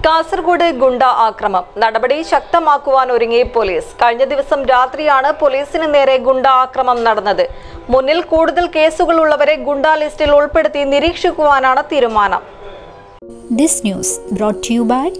കാസർഗോഡ് ഗുണ്ട ആക്രമം നടപടി ശക്തമാക്കുവാൻ ഒരുങ്ങി പോലീസ് കഴിഞ്ഞ ദിവസം രാത്രിയാണ് പോലീസിന് നേരെ ഗുണ്ട ആക്രമം നടന്നത് മുന്നിൽ കൂടുതൽ കേസുകൾ ഉള്ളവരെ ഗുണ്ട ലിസ്റ്റിൽ ഉൾപ്പെടുത്തി നിരീക്ഷിക്കുവാനാണ് തീരുമാനം This news brought to you by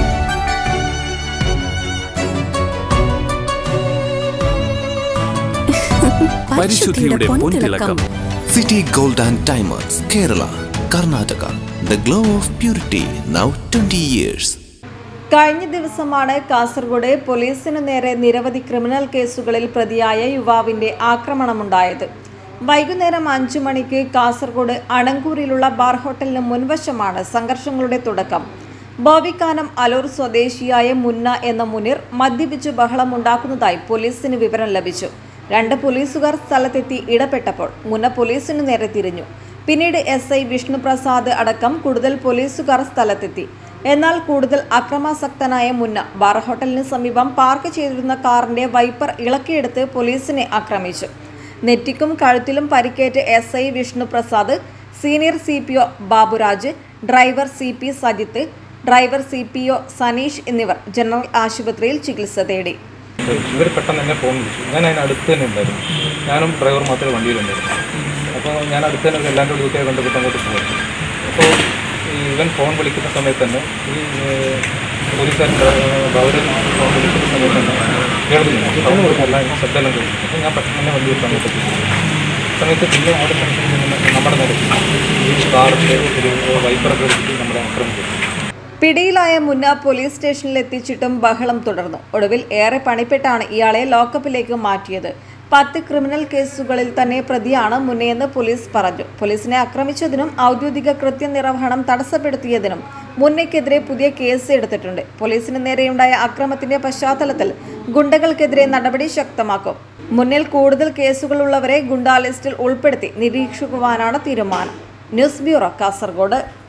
പരിശുദ്ധിയുടെ പൊൻതിളക്കം city gold and diamonds Kerala Karnataka the glow of purity now twenty years കഴിഞ്ഞ ദിവസമാണ് കാസർഗോഡ് പോലീസിന് നേരെ നിരവധി ക്രിമിനൽ കേസുകളിൽ പ്രതിയായ യുവാവിന്റെ ആക്രമണമുണ്ടായത് വൈകുന്നേരം അഞ്ചു മണിക്ക് കാസർഗോഡ് അണങ്കൂരിലുള്ള ബാർ ഹോട്ടലിന് മുൻവശമാണ് സംഘർഷങ്ങളുടെ തുടക്കം ബോവിക്കാനം അലൂർ സ്വദേശിയായ മുന്ന എന്ന മുനിർ മദ്യപിച്ച് ബഹളമുണ്ടാക്കുന്നതായി പോലീസിന് വിവരം ലഭിച്ചു രണ്ട് പോലീസുകാർ സ്ഥലത്തെത്തി ഇടപെട്ടപ്പോൾ മുന്ന പോലീസിന് നേരെ തിരിഞ്ഞു പിന്നീട് എസ് ഐ വിഷ്ണുപ്രസാദ് അടക്കം കൂടുതൽ പോലീസുകാർ സ്ഥലത്തെത്തി എന്നാൽ കൂടുതൽ അക്രമാസക്തനായ മുന്ന ബാർ ഹോട്ടലിന് സമീപം പാർക്ക് ചെയ്തിരുന്ന കാറിന്റെ വൈപ്പർ ഇളക്കിയെടുത്ത് പോലീസിനെ ആക്രമിച്ചു നെറ്റിക്കും കഴുത്തിലും പരിക്കേറ്റ് S I Vishnuprasad senior C P O Baburaj driver C P Sajith driver C P O Saneesh എന്നിവർ ജനറൽ ആശുപത്രിയിൽ ചികിത്സ തേടി ഇവർ പെട്ടെന്ന് തന്നെ ഫോൺ വിളിച്ചു ഞാൻ അതിന് അടുത്ത് തന്നെ ഉണ്ടായിരുന്നു ഞാനും ഡ്രൈവർ മാത്രമേ വണ്ടിയിലുണ്ടായിരുന്നു അപ്പോൾ ഞാൻ അടുത്ത് തന്നെ എല്ലാം കൂടി കുട്ടിയെ കണ്ടുപിട്ട് അങ്ങോട്ട് പോകും അപ്പോൾ ഈ ഇവൻ ഫോൺ വിളിക്കുന്ന സമയത്ത് തന്നെ ഈ ഏഹ്, പോലീസുകാരൻ അവർ ഫോൺ വിളിക്കുന്ന സമയത്ത് തന്നെ കേൾക്കുന്നില്ല സൗണ്ട് കൊടുക്കുന്നില്ല ശബ്ദമെല്ലാം കേൾക്കുന്നു അപ്പോൾ ഞാൻ പെട്ടെന്ന് തന്നെ വണ്ടി എടുത്ത് അങ്ങോട്ട് പോയി സമയത്ത് പിന്നെ അവിടെ നമ്മുടെ നിരക്ക് ഈ കാറിൻ്റെ ഒരു വൈപ്പറൊക്കെ എടുത്തിട്ട് നമ്മളെ ആക്രമിച്ചു പിടിയിലായ മുന്ന പോലീസ് സ്റ്റേഷനിൽ എത്തിച്ചിട്ടും ബഹളം തുടർന്നു ഒടുവിൽ ഏറെ പണിപ്പെട്ടാണ് ഇയാളെ ലോക്കപ്പിലേക്ക് മാറ്റിയത് പത്ത് ക്രിമിനൽ കേസുകളിൽ തന്നെ പ്രതിയാണ് മുന്നയെന്ന് പോലീസ് പറഞ്ഞു പോലീസിനെ ആക്രമിച്ചതിനും ഔദ്യോഗിക കൃത്യനിർവഹണം തടസ്സപ്പെടുത്തിയതിനും മുന്നയ്ക്കെതിരെ പുതിയ കേസ് എടുത്തിട്ടുണ്ട് പോലീസിന് നേരെയുണ്ടായ അക്രമത്തിന്റെ പശ്ചാത്തലത്തിൽ ഗുണ്ടകൾക്കെതിരെ നടപടി ശക്തമാക്കും മുന്നിൽ കൂടുതൽ കേസുകളുള്ളവരെ ഗുണ്ടാ ലിസ്റ്റിൽ ഉൾപ്പെടുത്തി നിരീക്ഷിക്കുവാനാണ് തീരുമാനം ന്യൂസ് ബ്യൂറോ കാസർഗോഡ്